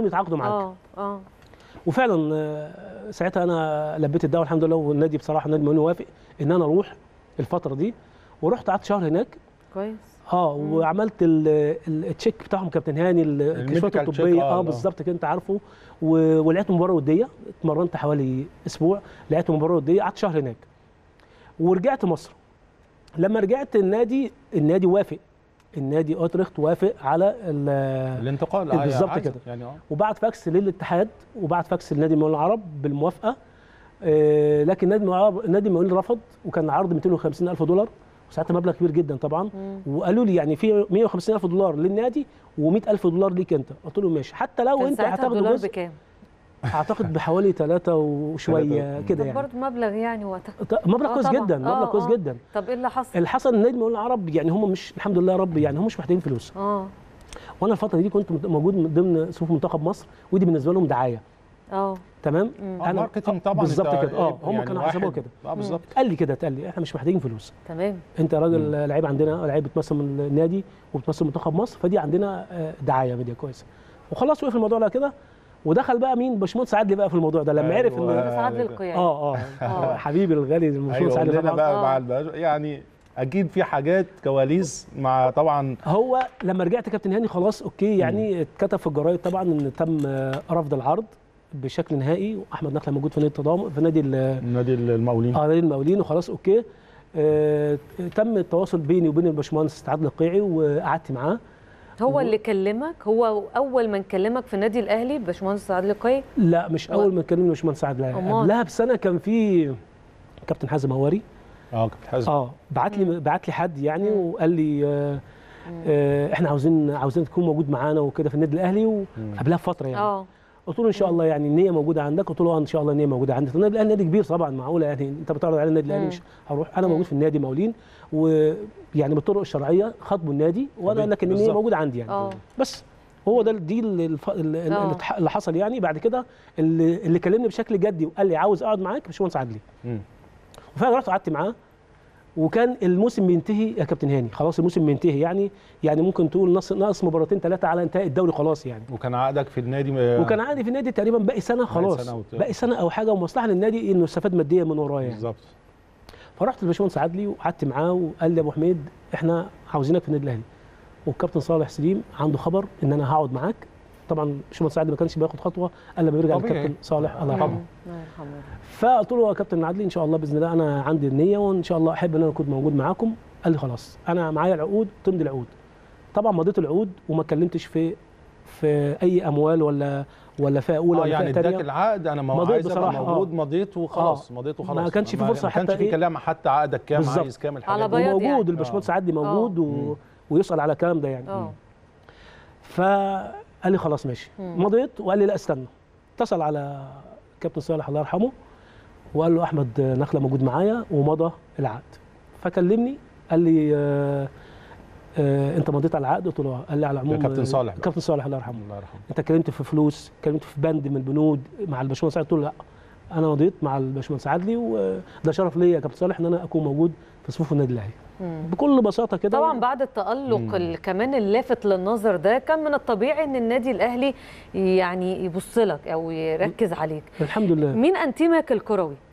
يتعاقدوا معاك اه اه وفعلا آه، ساعتها انا لبيت الدعوه الحمد لله والنادي بصراحه النادي المقاولين وافق ان انا اروح الفتره دي ورحت قعدت شهر هناك كويس اه وعملت ال- ال- التشيك بتاعهم كابتن هاني ال- الكشوفات الميديكال تشيك، الطبيه آه، اه آه. بالظبط كده انت عارفه و- ولعبت مباراه وديه اتمرنت حوالي اسبوع لعبت مباراه وديه قعدت شهر هناك ورجعت مصر لما رجعت النادي النادي وافق النادي اوتريخت وافق على ال- الانتقال آه، بالظبط عايز- كده. يعني اه وبعت فاكس للاتحاد وبعت فاكس لنادي المقاولين العرب بالموافقه آه، لكن نادي المقاولين العرب- نادي المقاولين رفض وكان عرض 250 الف دولار وساعتها مبلغ كبير جدا طبعا وقالوا لي يعني في 150 الف دولار للنادي و100 الف دولار ليك انت قلت له ماشي حتى لو كان انت ساعتها هتاخد الدولار جزء بكام؟ اعتقد بحوالي ثلاثة وشويه تلاتة. كده طب يعني برضه مبلغ يعني وقتها ط- مبلغ آه كويس طبعاً. جدا آه، مبلغ كويس آه. جدا طب ايه اللي حصل؟ اللي حصل النادي المقاولين العرب يعني هم مش الحمد لله يا رب يعني هم مش محتاجين فلوس اه وانا الفتره دي كنت موجود من ضمن صفوف منتخب مصر ودي بالنسبه لهم دعايه اه تمام آه، ماركتينج طبعا بالظبط أنت كده اه هم يعني كانوا واحد- حسبوها كده اه بالظبط قال لي كده قال لي احنا مش محتاجين فلوس تمام انت راجل لعيب عندنا لعيب بتمثل من النادي وبتمثل منتخب مصر فدي عندنا آه، دعايه ميديا كويسه وخلاص وقف الموضوع على كده ودخل بقى مين باشمهندس عادلي بقى في الموضوع ده لما عرف أيوة. ان بس عادل القيعي اه اه حبيبي الغالي الباشمهندس ايوه عادلي قول لنا طبعا بقى آه. مع الباج- يعني اكيد في حاجات كواليس مع طبعا هو لما رجعت كابتن هاني خلاص اوكي يعني اتكتب في الجرايد طبعا ان تم آه، رفض العرض بشكل نهائي واحمد نخله موجود في نادي التضامن في نادي ال- نادي المقاولين اه نادي المقاولين وخلاص اوكي آه تم التواصل بيني وبين الباشمهندس عادل القيعي وقعدت معاه هو اللي كلمك هو اول من كلمك في النادي الاهلي باشمهندس عادل القيعي لا مش هو- اول ما كلمني باشمهندس عادل أمال؟ قبلها بسنه كان في كابتن حازم هواري اه كابتن حازم اه بعت لي بعت لي حد يعني وقال لي آه آه احنا عاوزين عاوزين تكون موجود معانا وكده في النادي الاهلي وقبلها بفتره يعني اه قلت له ان شاء الله يعني النيه موجوده عندك قلت له اه ان شاء الله النيه موجوده عندي النادي الاهلي نادي كبير طبعا معقوله يعني انت بتعرض على النادي الاهلي مم. مش هروح انا موجود في النادي مقاولين ويعني بالطرق الشرعيه خطبوا النادي وانا طبيعي. لكن النيه بالظبط. موجوده عندي يعني اه بس هو ده دي ال- الف... ال- ال- آه. اللي اتح- اللي حصل يعني بعد كده اللي, اللي كلمني بشكل جدي وقال لي عاوز اقعد معاك باشمهندس عدلي مم. وفعلا رحت قعدت معاه وكان الموسم بينتهي يا كابتن هاني خلاص الموسم بينتهي يعني يعني ممكن تقول ناقص ناقص مباراتين ثلاثه على انتهاء الدوري خلاص يعني وكان عقدك في النادي م- وكان عندي في النادي تقريبا باقي سنه خلاص سنة وت- باقي سنه او حاجه ومصلحه للنادي انه استفاد ماديا من ورايا يعني بالظبط فرحت للباشمهندس عدلي وقعدت معاه وقال لي يا ابو حميد احنا عاوزينك في النادي الاهلي والكابتن صالح سليم عنده خبر ان انا هقعد معاك طبعا باشمهندس عدلي ما كانش بياخد خطوه الا لما يرجع طبيعي. الكابتن صالح الله يرحمه الله يرحمه فقلت له يا كابتن عدلي ان شاء الله باذن الله انا عندي النيه وان شاء الله احب ان انا اكون موجود معاكم قال لي خلاص انا معايا العقود تمضي العقود طبعا مضيت العقود وما اتكلمتش في في اي اموال ولا ولا فئه اولى اه ولا يعني فئه اداك ثانيه العقد انا ما مضيت عايز ابقى بصراحة، آه. موجود مضيت وخلاص آه. مضيت وخلاص ما كانش في فرصة ما كانش حتى في إيه؟ كلام حتى عقدك كام بالظبط. عايز كام الحاجات على دي. بياض وموجود يعني. الباشمهندس عدلي موجود و... ويسال على الكلام ده يعني اه فقال لي خلاص ماشي مم. مضيت وقال لي لا استنى اتصل على كابتن صالح الله يرحمه وقال له احمد نخله موجود معايا ومضى العقد فكلمني قال لي آه آه انت مضيت على العقد قلت له آه. قال لي على العموم كابتن صالح بقى. كابتن صالح الله يرحمه الله يرحمه انت اتكلمت في فلوس اتكلمت في بند من البنود مع الباشمهندس عادلي قلت له لا انا مضيت مع الباشمهندس عادلي وده شرف ليا يا كابتن صالح ان انا اكون موجود في صفوف النادي الاهلي مم. بكل بساطه كده طبعا بعد التألق مم. ال- كمان اللافت للنظر ده كان من الطبيعي ان النادي الاهلي يعني يبص لك او يركز عليك الحمد لله مين انتيمك الكروي